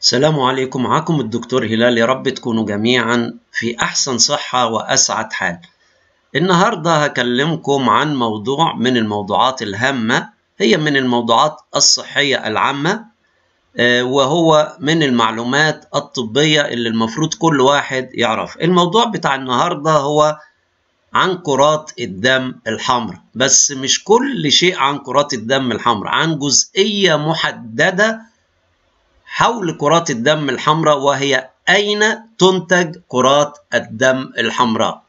السلام عليكم معكم الدكتور هلال يا رب تكونوا جميعا في أحسن صحة وأسعد حال النهاردة هكلمكم عن موضوع من الموضوعات الهامة هي من الموضوعات الصحية العامة وهو من المعلومات الطبية اللي المفروض كل واحد يعرف الموضوع بتاع النهاردة هو عن كرات الدم الحمراء بس مش كل شيء عن كرات الدم الحمراء عن جزئية محددة حول كرات الدم الحمراء وهي أين تنتج كرات الدم الحمراء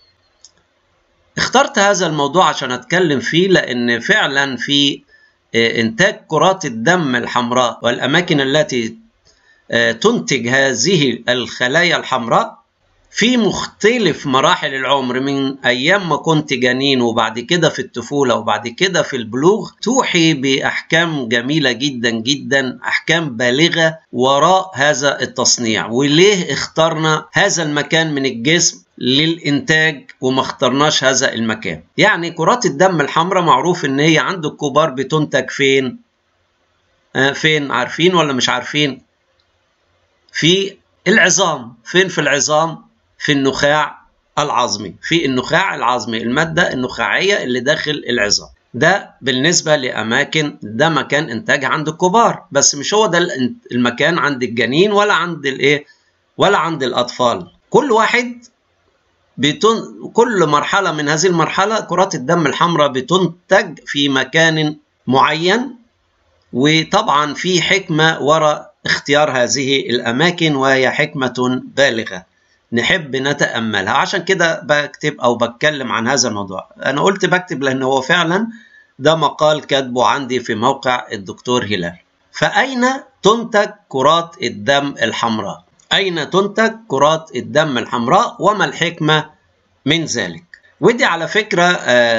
اخترت هذا الموضوع عشان أتكلم فيه لأن فعلا في إنتاج كرات الدم الحمراء والأماكن التي تنتج هذه الخلايا الحمراء في مختلف مراحل العمر من أيام ما كنت جنين وبعد كده في الطفولة وبعد كده في البلوغ توحي بأحكام جميلة جدا جدا أحكام بالغة وراء هذا التصنيع وليه اخترنا هذا المكان من الجسم للإنتاج وما اخترناش هذا المكان يعني كرات الدم الحمراء معروف إن هي عند الكبار بتنتج فين آه فين عارفين ولا مش عارفين في العظام فين في العظام في النخاع العظمي في النخاع العظمي المادة النخاعية اللي داخل العظام ده بالنسبة لأماكن ده مكان إنتاج عند الكبار بس مش هو ده المكان عند الجنين ولا عند الإيه ولا عند الأطفال كل واحد بتن... كل مرحلة من هذه المرحلة كرات الدم الحمراء بتنتج في مكان معين وطبعا في حكمة وراء اختيار هذه الأماكن وهي حكمة بالغة نحب نتأملها عشان كده بكتب أو بتكلم عن هذا الموضوع أنا قلت بكتب لأن هو فعلا ده مقال كاتبه عندي في موقع الدكتور هلال فأين تنتج كرات الدم الحمراء أين تنتج كرات الدم الحمراء وما الحكمة من ذلك ودي على فكرة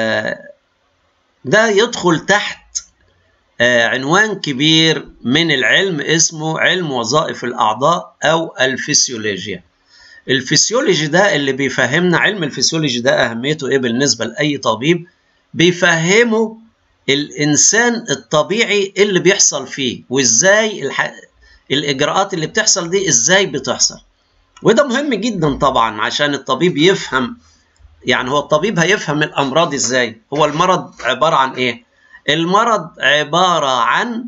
ده يدخل تحت عنوان كبير من العلم اسمه علم وظائف الأعضاء أو الفسيولوجيا الفسيولوجي ده اللي بيفهمنا علم الفسيولوجي ده أهميته إيه بالنسبة لأي طبيب بيفهمه الإنسان الطبيعي اللي بيحصل فيه وإزاي الح... الإجراءات اللي بتحصل دي إزاي بتحصل وده مهم جدا طبعا عشان الطبيب يفهم يعني هو الطبيب هيفهم الأمراض إزاي هو المرض عبارة عن إيه المرض عبارة عن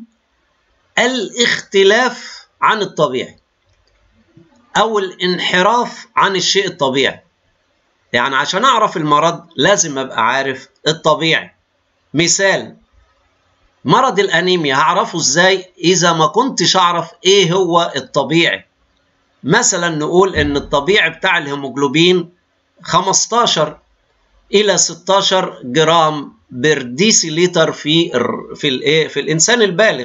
الاختلاف عن الطبيعي أو الانحراف عن الشيء الطبيعي يعني عشان أعرف المرض لازم أبقى عارف الطبيعي مثال مرض الأنيميا هعرفه إزاي إذا ما كنتش أعرف إيه هو الطبيعي مثلا نقول إن الطبيعي بتاع الهيموجلوبين 15 إلى 16 جرام بر ديسيليتر في في الايه في الانسان البالغ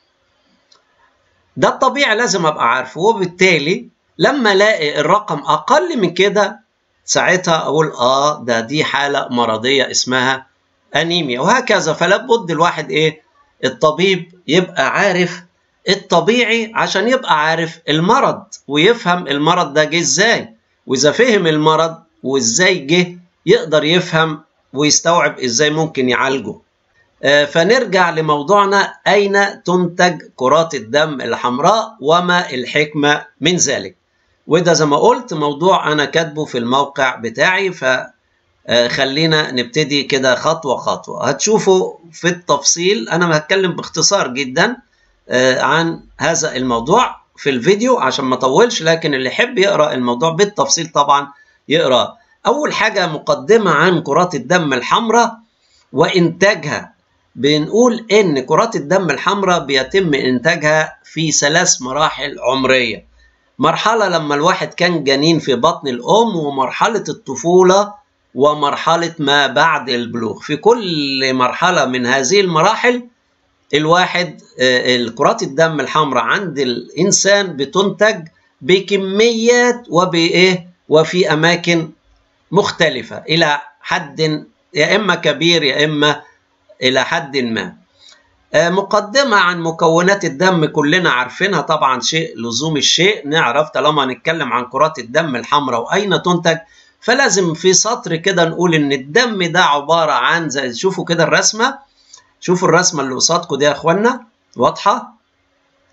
ده الطبيعي لازم ابقى عارفه وبالتالي لما الاقي الرقم اقل من كده ساعتها اقول اه ده دي حاله مرضيه اسمها انيميا وهكذا فلا بد الواحد ايه الطبيب يبقى عارف الطبيعي عشان يبقى عارف المرض ويفهم المرض ده جه ازاي واذا فهم المرض وازاي جه يقدر يفهم ويستوعب ازاي ممكن يعالجه آه فنرجع لموضوعنا اين تنتج كرات الدم الحمراء وما الحكمه من ذلك وده زي ما قلت موضوع انا كاتبه في الموقع بتاعي فخلينا نبتدي كده خطوه خطوه هتشوفوا في التفصيل انا هتكلم باختصار جدا آه عن هذا الموضوع في الفيديو عشان ما اطولش لكن اللي يحب يقرا الموضوع بالتفصيل طبعا يقرا أول حاجة مقدمة عن كرات الدم الحمراء وإنتاجها بنقول إن كرات الدم الحمراء بيتم إنتاجها في ثلاث مراحل عمرية مرحلة لما الواحد كان جنين في بطن الأم ومرحلة الطفولة ومرحلة ما بعد البلوغ في كل مرحلة من هذه المراحل الواحد كرات الدم الحمراء عند الإنسان بتنتج بكميات وبإيه وفي أماكن مختلفة إلى حد يا إما كبير يا إما إلى حد ما مقدمة عن مكونات الدم كلنا عارفينها طبعا شيء لزوم الشيء نعرف طالما نتكلم عن كرات الدم الحمراء وأين تنتج فلازم في سطر كده نقول إن الدم ده عبارة عن زي شوفوا كده الرسمة شوفوا الرسمة اللي قصادكم دي يا إخوانا واضحة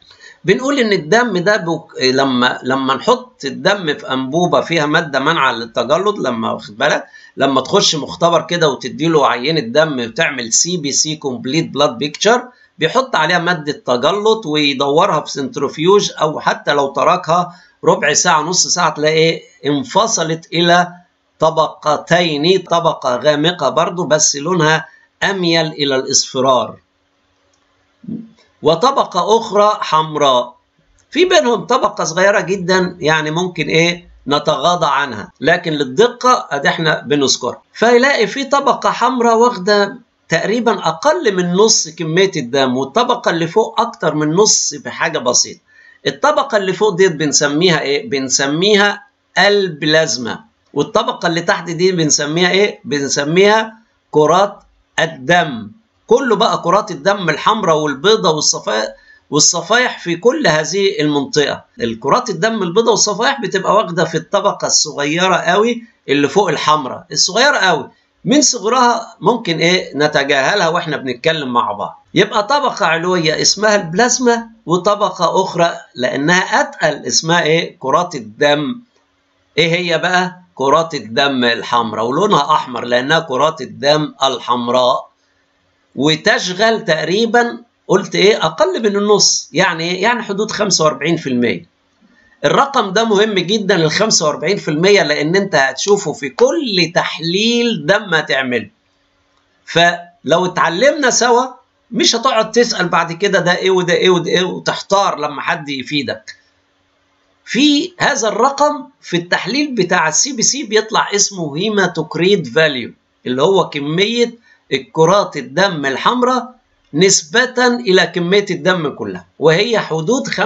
بنقول ان الدم ده بك... لما لما نحط الدم في انبوبه فيها ماده منعه للتجلط لما واخد بالك لما تخش مختبر كده وتدي له عينه دم وتعمل سي بي سي كومبليت بلاد بيكتشر بيحط عليها ماده تجلط ويدورها في سنترفيوج او حتى لو تركها ربع ساعه نص ساعه تلاقي انفصلت الى طبقتين طبقه غامقه برضو بس لونها اميل الى الاصفرار وطبقة أخرى حمراء في بينهم طبقة صغيرة جدا يعني ممكن إيه نتغاضى عنها لكن للدقة أدي إحنا بنذكرها فيلاقي في طبقة حمراء واخدة تقريبا أقل من نص كمية الدم والطبقة اللي فوق أكتر من نص بحاجة بسيطة الطبقة اللي فوق ديت بنسميها إيه؟ بنسميها البلازما والطبقة اللي تحت دي بنسميها إيه؟ بنسميها كرات الدم كله بقى كرات الدم الحمراء والبيضاء والصفائح والصفائح في كل هذه المنطقة الكرات الدم البيضاء والصفائح بتبقى واخدة في الطبقة الصغيرة قوي اللي فوق الحمراء الصغيرة قوي من صغرها ممكن ايه نتجاهلها واحنا بنتكلم مع بعض يبقى طبقة علوية اسمها البلازما وطبقة أخرى لأنها أتقل اسمها ايه كرات الدم ايه هي بقى كرات الدم الحمراء ولونها أحمر لأنها كرات الدم الحمراء وتشغل تقريبا قلت ايه اقل من النص يعني ايه يعني حدود 45% الرقم ده مهم جدا ال 45% لان انت هتشوفه في كل تحليل دم هتعمله فلو اتعلمنا سوا مش هتقعد تسال بعد كده ده ايه وده ايه وده ايه وتحتار لما حد يفيدك في هذا الرقم في التحليل بتاع السي بي سي بيطلع اسمه هيماتوكريت فاليو اللي هو كميه الكرات الدم الحمراء نسبة إلى كمية الدم كلها وهي حدود 45%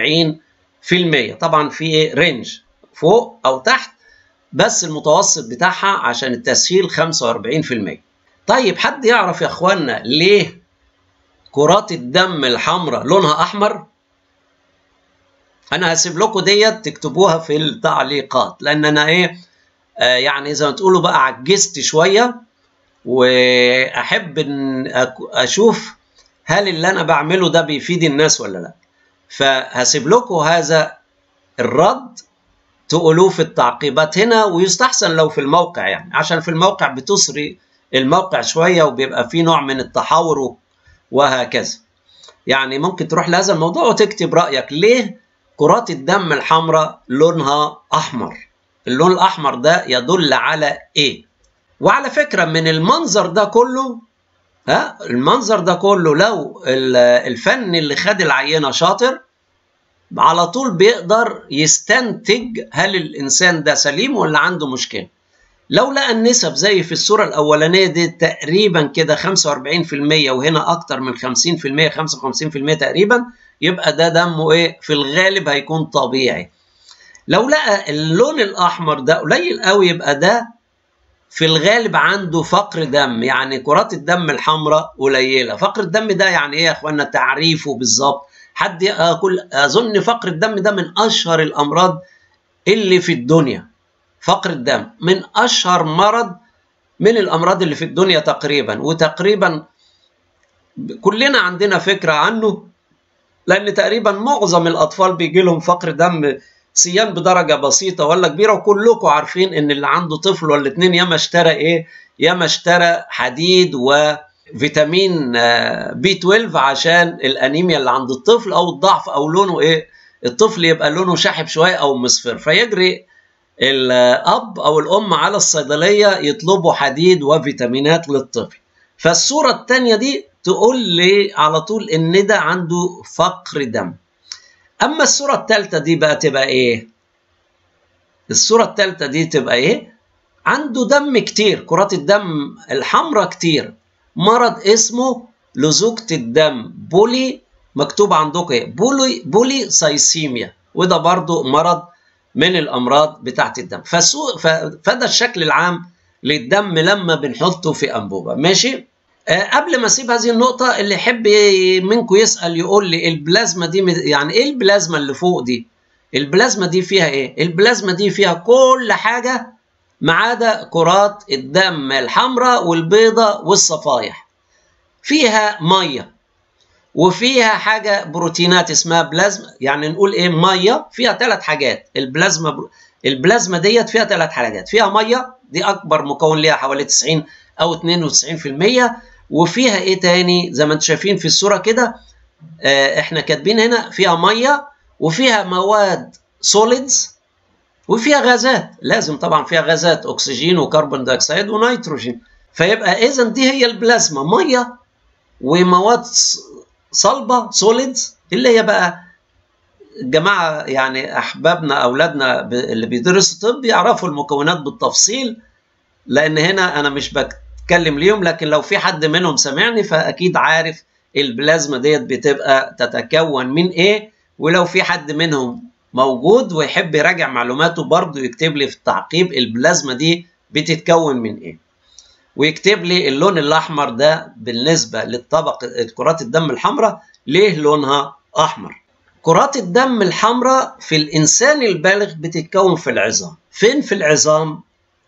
طبعا في رينج فوق أو تحت بس المتوسط بتاعها عشان التسهيل 45% طيب حد يعرف يا اخوانا ليه كرات الدم الحمراء لونها احمر انا هسيب لكم ديت تكتبوها في التعليقات لان انا ايه آه يعني زي ما تقولوا بقى عجزت شويه واحب ان اشوف هل اللي انا بعمله ده بيفيد الناس ولا لا فهسيب لكم هذا الرد تقولوه في التعقيبات هنا ويستحسن لو في الموقع يعني عشان في الموقع بتسري الموقع شوية وبيبقى فيه نوع من التحاور وهكذا يعني ممكن تروح لهذا الموضوع وتكتب رأيك ليه كرات الدم الحمراء لونها أحمر اللون الأحمر ده يدل على إيه وعلى فكرة من المنظر ده كله ها المنظر ده كله لو الفن اللي خد العينة شاطر على طول بيقدر يستنتج هل الإنسان ده سليم ولا عنده مشكلة لو لقى النسب زي في الصورة الأولانية دي تقريبا كده 45% وهنا أكتر من 50% 55% تقريبا يبقى ده دمه إيه في الغالب هيكون طبيعي لو لقى اللون الأحمر ده قليل قوي يبقى ده في الغالب عنده فقر دم يعني كرات الدم الحمراء قليله فقر الدم ده يعني ايه يا اخوانا تعريفه بالظبط حد اقول اظن فقر الدم ده من اشهر الامراض اللي في الدنيا فقر الدم من اشهر مرض من الامراض اللي في الدنيا تقريبا وتقريبا كلنا عندنا فكره عنه لان تقريبا معظم الاطفال بيجي لهم فقر دم سيان بدرجه بسيطه ولا كبيره وكلكم عارفين ان اللي عنده طفل ولا اتنين ياما اشترى ايه ياما اشترى حديد وفيتامين بي 12 عشان الانيميا اللي عند الطفل او الضعف او لونه ايه الطفل يبقى لونه شاحب شويه او مصفر فيجري الاب او الام على الصيدليه يطلبوا حديد وفيتامينات للطفل فالصوره الثانيه دي تقول لي على طول ان ده عنده فقر دم اما الصوره الثالثه دي بقى تبقى ايه الصوره الثالثه دي تبقى ايه عنده دم كتير كرات الدم الحمراء كتير مرض اسمه لزوجة الدم بولي مكتوب عندكم ايه بولي بولي سايسيميا وده برضو مرض من الامراض بتاعت الدم فسو فده الشكل العام للدم لما بنحطه في انبوبه ماشي قبل ما اسيب هذه النقطة اللي يحب منكم يسأل يقول لي البلازما دي يعني ايه البلازما اللي فوق دي؟ البلازما دي فيها ايه؟ البلازما دي فيها كل حاجة ما عدا كرات الدم الحمراء والبيضاء والصفايح. فيها مية وفيها حاجه بروتينات اسمها بلازما يعني نقول ايه ميه فيها ثلاث حاجات البلازما برو... البلازما ديت فيها ثلاث حاجات فيها ميه دي اكبر مكون ليها حوالي 90 او 92% وفيها ايه تاني زي ما انتم شايفين في الصوره كده آه احنا كاتبين هنا فيها ميه وفيها مواد سوليدز وفيها غازات لازم طبعا فيها غازات اكسجين وكربون دايوكسيد ونيتروجين فيبقى اذا دي هي البلازما ميه ومواد صلبه سوليدز اللي هي بقى الجماعه يعني احبابنا اولادنا اللي بيدرسوا طب يعرفوا المكونات بالتفصيل لان هنا انا مش بتكلم ليهم لكن لو في حد منهم سمعني فاكيد عارف البلازما ديت بتبقى تتكون من ايه ولو في حد منهم موجود ويحب يراجع معلوماته برضه يكتب لي في التعقيب البلازما دي بتتكون من ايه ويكتب لي اللون الاحمر ده بالنسبه للطبق كرات الدم الحمراء ليه لونها احمر كرات الدم الحمراء في الانسان البالغ بتتكون في العظام فين في العظام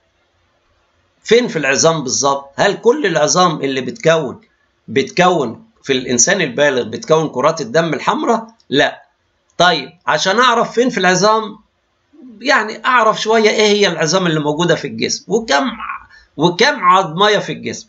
فين في العظام بالظبط هل كل العظام اللي بتكون بتكون في الانسان البالغ بتكون كرات الدم الحمراء لا طيب عشان اعرف فين في العظام يعني اعرف شويه ايه هي العظام اللي موجوده في الجسم وكم وكم عظمايه في الجسم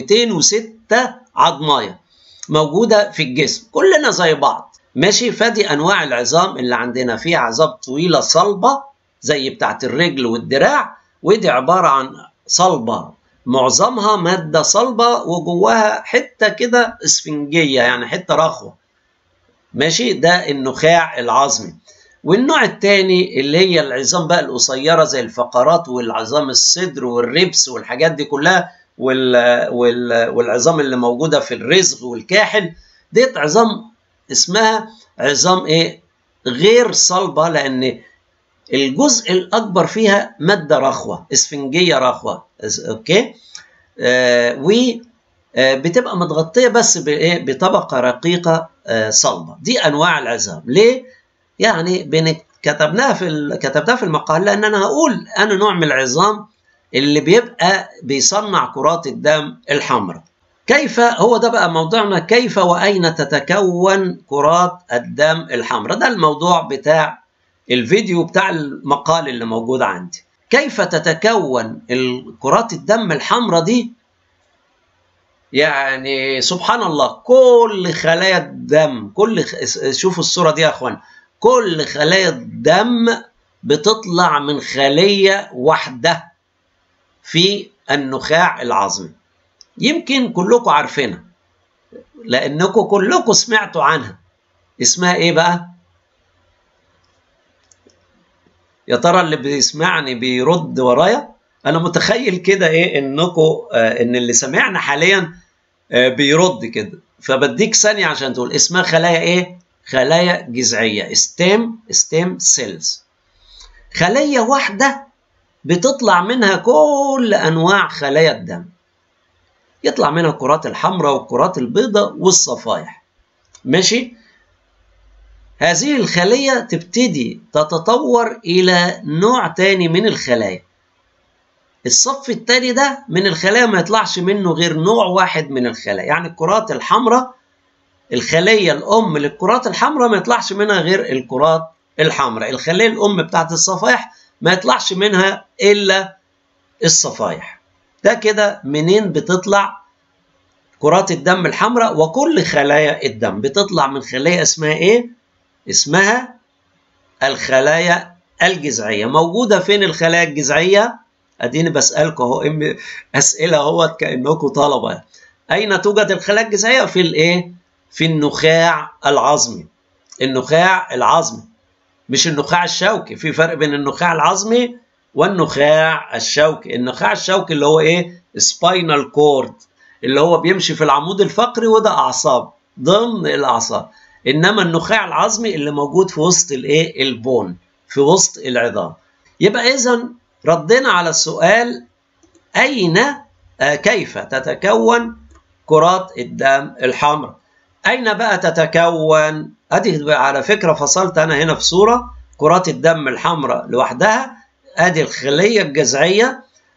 206 عظمايه موجوده في الجسم كلنا زي بعض ماشي فدي انواع العظام اللي عندنا فيها عظام طويله صلبه زي بتاعه الرجل والدراع ودي عباره عن صلبه معظمها ماده صلبه وجواها حته كده اسفنجيه يعني حته رخوه ماشي ده النخاع العظمي والنوع الثاني اللي هي العظام بقى القصيره زي الفقرات والعظام الصدر والربس والحاجات دي كلها وال وال والعظام اللي موجوده في الرزق والكاحل ديت عظام اسمها عظام ايه غير صلبه لان الجزء الاكبر فيها ماده رخوه اسفنجيه رخوه اوكي آه و بتبقى متغطيه بس بايه بطبقه رقيقه آه صلبه دي انواع العظام ليه يعني بن كتبناها في كتبتها في المقال لان انا هقول انا نوع من العظام اللي بيبقى بيصنع كرات الدم الحمراء كيف هو ده بقى موضوعنا كيف واين تتكون كرات الدم الحمراء ده الموضوع بتاع الفيديو بتاع المقال اللي موجود عندي كيف تتكون كرات الدم الحمراء دي يعني سبحان الله كل خلايا الدم كل شوفوا الصوره دي يا اخوان كل خلايا الدم بتطلع من خليه واحده في النخاع العظمي يمكن كلكم عارفينها لانكم كلكم سمعتوا عنها اسمها ايه بقى يا ترى اللي بيسمعني بيرد ورايا انا متخيل كده ايه انكم آه ان اللي سمعنا حاليا آه بيرد كده فبديك ثانيه عشان تقول اسمها خلايا ايه خلايا جذعيه ستيم ستيم سيلز خليه واحده بتطلع منها كل انواع خلايا الدم يطلع منها الكرات الحمراء والكرات البيضاء والصفائح ماشي هذه الخلية تبتدي تتطور إلى نوع تاني من الخلايا الصف التاني ده من الخلايا ما يطلعش منه غير نوع واحد من الخلايا يعني الكرات الحمراء الخلية الأم للكرات الحمراء ما يطلعش منها غير الكرات الحمراء الخلية الأم بتاعت الصفائح ما يطلعش منها إلا الصفائح ده كده منين بتطلع كرات الدم الحمراء وكل خلايا الدم بتطلع من خلية اسمها ايه اسمها الخلايا الجذعية موجودة فين الخلايا الجذعية اديني بسألكم اهو اسئلة اهوت كأنكم طلبة اين توجد الخلايا الجذعية في الايه في النخاع العظمي النخاع العظمي مش النخاع الشوكي في فرق بين النخاع العظمي والنخاع الشوكي النخاع الشوكي اللي هو ايه سباينال كورد اللي هو بيمشي في العمود الفقري وده اعصاب ضمن الاعصاب انما النخاع العظمي اللي موجود في وسط الايه البون في وسط العظام يبقى اذا ردنا على السؤال اين آه كيف تتكون كرات الدم الحمراء اين بقى تتكون ادي على فكره فصلت انا هنا في صوره كرات الدم الحمراء لوحدها ادي الخليه الجذعيه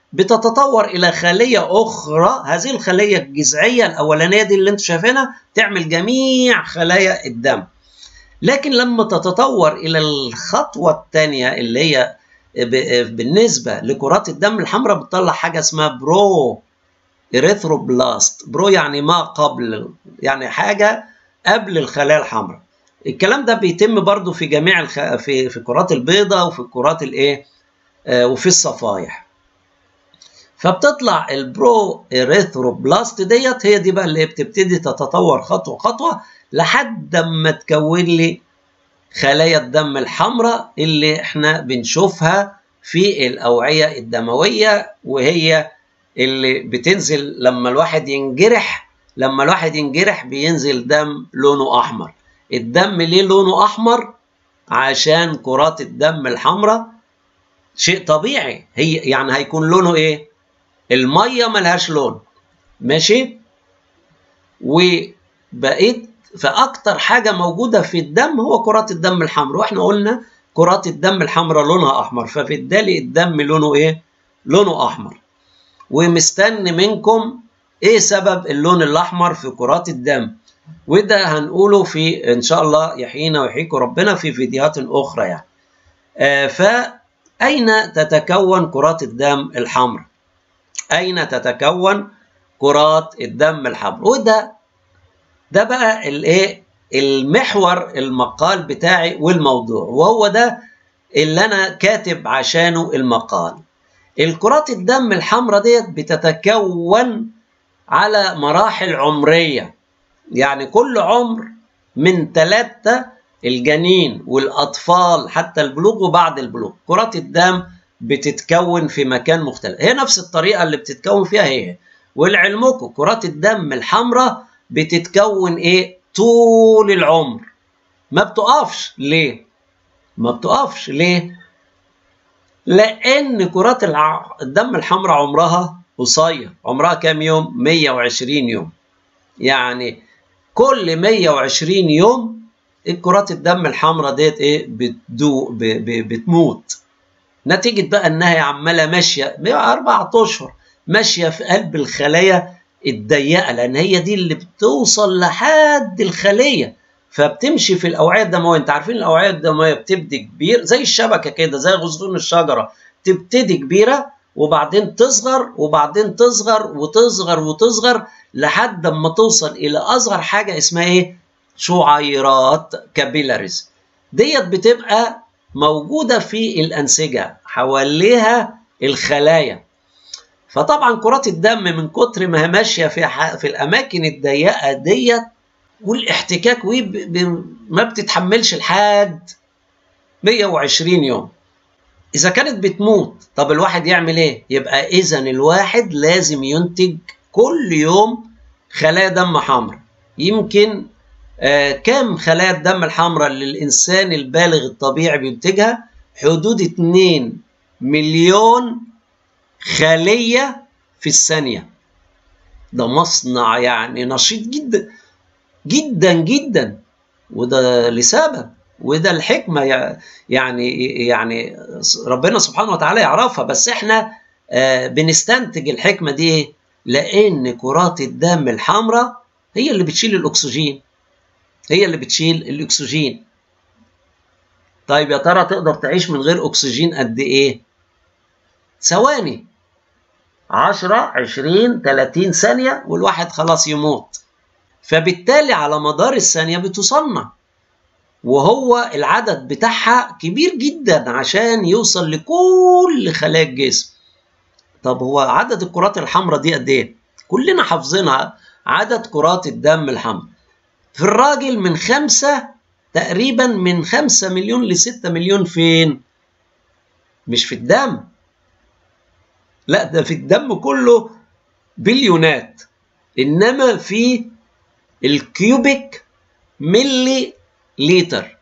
بتتطور الى خليه اخرى هذه الخليه الجذعيه الاولانيه دي اللي انتم شايفينها تعمل جميع خلايا الدم لكن لما تتطور الى الخطوه الثانيه اللي هي بالنسبه لكرات الدم الحمراء بتطلع حاجه اسمها برو اريثروبلاست برو يعني ما قبل يعني حاجه قبل الخلايا الحمراء الكلام ده بيتم برضو في جميع الخ... في في كرات البيضاء وفي الكرات الايه آه وفي الصفائح فبتطلع البرو اريثروبلاست ديت هي دي بقى اللي بتبتدي تتطور خطوه خطوه لحد ما تكون لي خلايا الدم الحمراء اللي احنا بنشوفها في الاوعيه الدمويه وهي اللي بتنزل لما الواحد ينجرح لما الواحد ينجرح بينزل دم لونه احمر الدم ليه لونه احمر عشان كرات الدم الحمراء شيء طبيعي هي يعني هيكون لونه ايه الميه ملهاش لون ماشي وبقيت فاكتر حاجه موجوده في الدم هو كرات الدم الحمراء واحنا قلنا كرات الدم الحمراء لونها احمر فبالتالي الدم لونه ايه لونه احمر ومستني منكم ايه سبب اللون الاحمر في كرات الدم وده هنقوله في ان شاء الله يحيينا ويحييكم ربنا في فيديوهات اخرى يعني آه فاين تتكون كرات الدم الحمراء اين تتكون كرات الدم الحمراء وده ده بقى الايه المحور المقال بتاعي والموضوع وهو ده اللي انا كاتب عشانه المقال الكرات الدم الحمراء ديت بتتكون على مراحل عمريه يعني كل عمر من ثلاثة الجنين والأطفال حتى البلوغ وبعد البلوغ كرات الدم بتتكون في مكان مختلف هي نفس الطريقة اللي بتتكون فيها هي ولعلمكم كرات الدم الحمراء بتتكون ايه طول العمر ما بتقفش ليه ما بتقفش ليه لان كرات الدم الحمراء عمرها قصير عمرها كام يوم 120 يوم يعني كل 120 يوم كرات الدم الحمراء ديت ايه بتدو ب ب بتموت نتيجه بقى انها عماله ماشيه اربع اشهر ماشيه في قلب الخلايا الضيقه لان هي دي اللي بتوصل لحد الخليه فبتمشي في الاوعيه الدمويه انت عارفين الاوعيه الدمويه بتبدي كبير زي الشبكه كده زي غصون الشجره تبتدي كبيره وبعدين تصغر وبعدين تصغر وتصغر وتصغر لحد ما توصل الى اصغر حاجه اسمها ايه شعيرات كابيلاريز ديت بتبقى موجوده في الانسجه حواليها الخلايا فطبعا كرات الدم من كتر ما هي ماشيه في في الاماكن الضيقه ديت والاحتكاك ما بتتحملش لحد 120 يوم اذا كانت بتموت طب الواحد يعمل ايه يبقى اذا الواحد لازم ينتج كل يوم خلايا دم حمراء يمكن آه كم خلايا الدم الحمراء اللي الانسان البالغ الطبيعي بينتجها حدود 2 مليون خليه في الثانيه ده مصنع يعني نشيط جدا جدا جدا وده لسبب وده الحكمه يعني يعني ربنا سبحانه وتعالى يعرفها بس احنا آه بنستنتج الحكمه دي لان كرات الدم الحمراء هي اللي بتشيل الاكسجين هي اللي بتشيل الاكسجين طيب يا ترى تقدر تعيش من غير اكسجين قد ايه ثواني 10 20 30 ثانيه والواحد خلاص يموت فبالتالي على مدار الثانيه بتصنع وهو العدد بتاعها كبير جدا عشان يوصل لكل خلايا الجسم طب هو عدد الكرات الحمراء دي قد ايه كلنا حافظينها عدد كرات الدم الحمراء في الراجل من خمسة تقريبا من خمسة مليون لستة مليون فين مش في الدم لا ده في الدم كله بليونات انما في الكيوبيك ملي لتر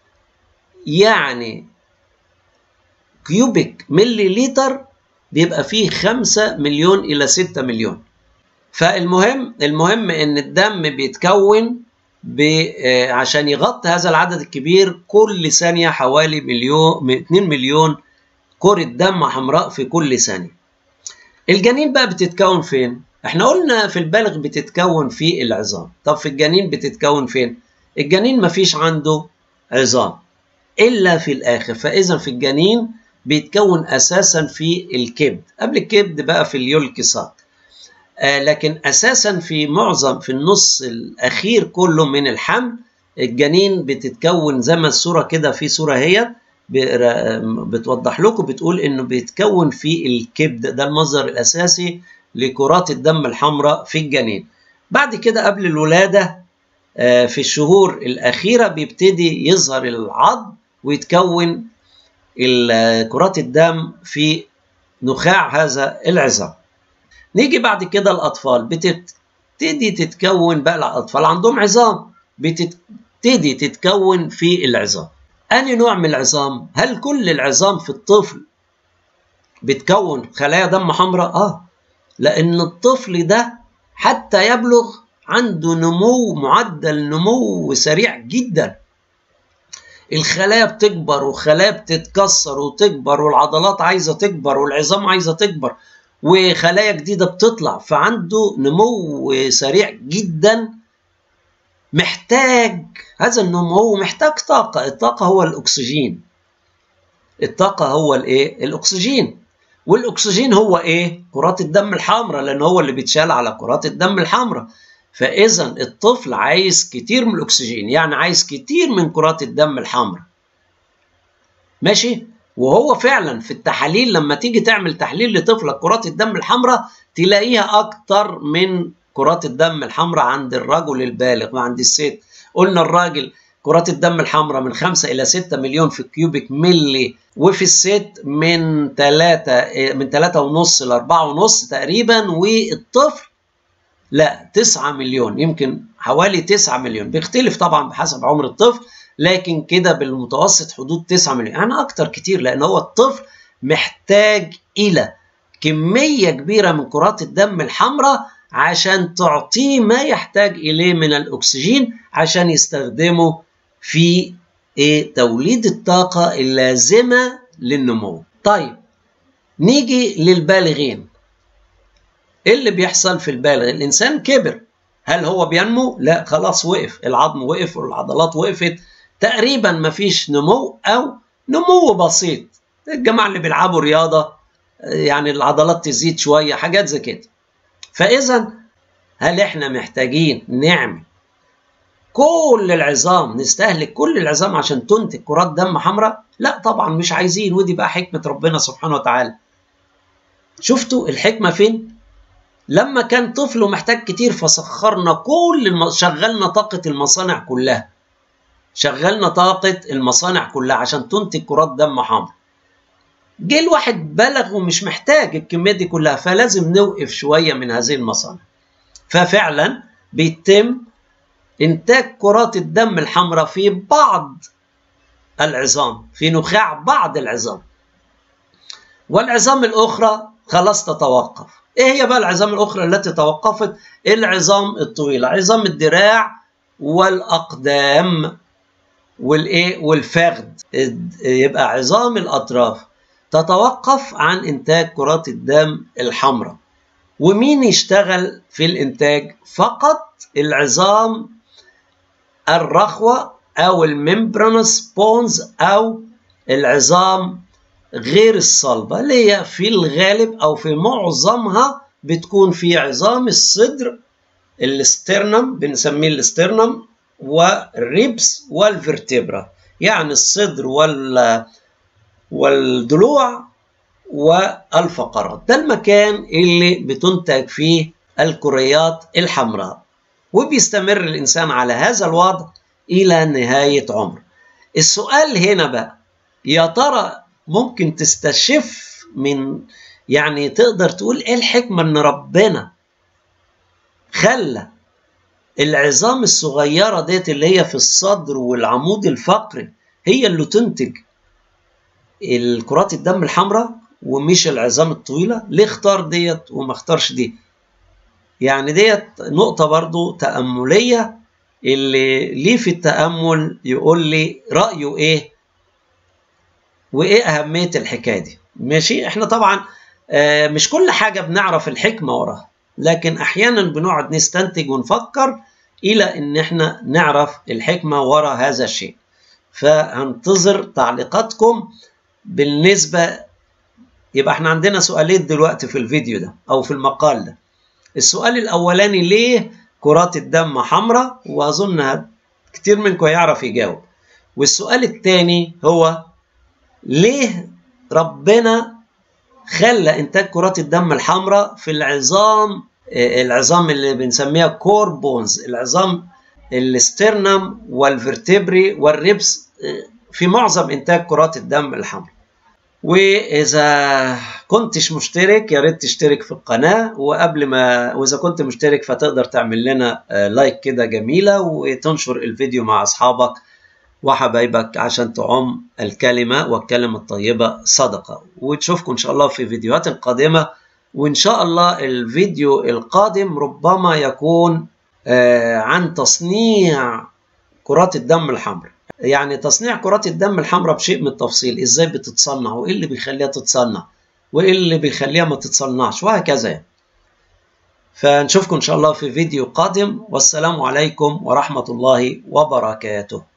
يعني كيوبيك ملي لتر بيبقى فيه خمسة مليون إلى ستة مليون فالمهم المهم إن الدم بيتكون عشان يغطي هذا العدد الكبير كل ثانية حوالي مليون 2 مليون كرة دم حمراء في كل ثانية الجنين بقى بتتكون فين احنا قلنا في البالغ بتتكون في العظام طب في الجنين بتتكون فين الجنين مفيش عنده عظام الا في الاخر فاذا في الجنين بيتكون اساسا في الكبد قبل الكبد بقى في اليولكسات آه لكن اساسا في معظم في النص الاخير كله من الحمل الجنين بتتكون زي ما الصوره كده في صوره هي بتوضح لكم بتقول انه بيتكون في الكبد ده المصدر الاساسي لكرات الدم الحمراء في الجنين بعد كده قبل الولاده في الشهور الاخيره بيبتدي يظهر العظم ويتكون كرات الدم في نخاع هذا العظام نيجي بعد كده الاطفال بتبتدي تتكون بقى الاطفال عندهم عظام بتبتدي تتكون في العظام أنهي نوع من العظام؟ هل كل العظام في الطفل بتكون خلايا دم حمراء؟ آه لأن الطفل ده حتى يبلغ عنده نمو معدل نمو سريع جدا الخلايا بتكبر وخلايا بتتكسر وتكبر والعضلات عايزة تكبر والعظام عايزة تكبر وخلايا جديدة بتطلع فعنده نمو سريع جدا محتاج هذا النمو محتاج طاقة الطاقة هو الأكسجين الطاقة هو الإيه؟ الأكسجين والأكسجين هو إيه؟ كرات الدم الحمراء لأن هو اللي بيتشال على كرات الدم الحمراء فإذا الطفل عايز كتير من الأكسجين يعني عايز كتير من كرات الدم الحمراء ماشي؟ وهو فعلا في التحاليل لما تيجي تعمل تحليل لطفلك كرات الدم الحمراء تلاقيها أكتر من كرات الدم الحمراء عند الرجل البالغ وعند الست قلنا الراجل كرات الدم الحمراء من 5 إلى 6 مليون في الكيوبيك ملي وفي الست من 3 من 3 ونص ل 4 ونص تقريبا والطفل لا 9 مليون يمكن حوالي 9 مليون بيختلف طبعا بحسب عمر الطفل لكن كده بالمتوسط حدود 9 مليون يعني اكتر كتير لان هو الطفل محتاج الى كميه كبيره من كرات الدم الحمراء عشان تعطيه ما يحتاج اليه من الاكسجين عشان يستخدمه في إيه توليد الطاقه اللازمه للنمو. طيب نيجي للبالغين. ايه اللي بيحصل في البالغ؟ الانسان كبر. هل هو بينمو؟ لا خلاص وقف، العظم وقف والعضلات وقفت، تقريبا مفيش نمو او نمو بسيط. الجماعه اللي بيلعبوا رياضه يعني العضلات تزيد شويه حاجات زي كده. فإذا هل إحنا محتاجين نعمل كل العظام نستهلك كل العظام عشان تنتج كرات دم حمراء؟ لا طبعا مش عايزين ودي بقى حكمة ربنا سبحانه وتعالى. شفتوا الحكمة فين؟ لما كان طفل محتاج كتير فسخرنا كل الم... شغلنا طاقة المصانع كلها. شغلنا طاقة المصانع كلها عشان تنتج كرات دم حمراء. جه الواحد بلغ ومش محتاج الكميه دي كلها فلازم نوقف شويه من هذه المصانع ففعلا بيتم انتاج كرات الدم الحمراء في بعض العظام في نخاع بعض العظام والعظام الاخرى خلاص تتوقف ايه هي بقى العظام الاخرى التي توقفت العظام الطويله عظام الدراع والاقدام والايه والفخذ يبقى عظام الاطراف تتوقف عن إنتاج كرات الدم الحمراء ومين يشتغل في الإنتاج فقط العظام الرخوة أو الممبرانس بونز أو العظام غير الصلبة اللي هي في الغالب أو في معظمها بتكون في عظام الصدر الاسترنم بنسميه الاسترنم والريبس والفرتبرا يعني الصدر وال والضلوع والفقرات ده المكان اللي بتنتج فيه الكريات الحمراء وبيستمر الإنسان على هذا الوضع إلى نهاية عمره السؤال هنا بقى يا ترى ممكن تستشف من يعني تقدر تقول ايه الحكمة ان ربنا خلى العظام الصغيرة ديت اللي هي في الصدر والعمود الفقري هي اللي تنتج الكرات الدم الحمراء ومش العظام الطويلة ليه اختار ديت وما اختارش دي يعني ديت نقطة برضو تأملية اللي ليه في التأمل يقول لي رأيه ايه وايه أهمية الحكاية دي ماشي احنا طبعا مش كل حاجة بنعرف الحكمة وراها لكن أحيانا بنقعد نستنتج ونفكر إلى إن إحنا نعرف الحكمة وراء هذا الشيء فهنتظر تعليقاتكم بالنسبة يبقى احنا عندنا سؤالين دلوقتي في الفيديو ده أو في المقال ده السؤال الأولاني ليه كرات الدم حمراء وأظن كتير منكم هيعرف يجاوب والسؤال الثاني هو ليه ربنا خلى انتاج كرات الدم الحمراء في العظام العظام اللي بنسميها كور بونز العظام الاسترنم والفرتبري والريبس في معظم انتاج كرات الدم الحمراء واذا كنتش مشترك يا ريت تشترك في القناه وقبل ما واذا كنت مشترك فتقدر تعمل لنا لايك كده جميله وتنشر الفيديو مع اصحابك وحبايبك عشان تعم الكلمه والكلمه الطيبه صدقه وتشوفكم ان شاء الله في فيديوهات قادمه وان شاء الله الفيديو القادم ربما يكون عن تصنيع كرات الدم الحمراء يعني تصنيع كرات الدم الحمراء بشيء من التفصيل ازاي بتتصنع وايه اللي بيخليها تتصنع وايه اللي بيخليها ما تتصنعش وهكذا يعني. فنشوفكم ان شاء الله في فيديو قادم والسلام عليكم ورحمه الله وبركاته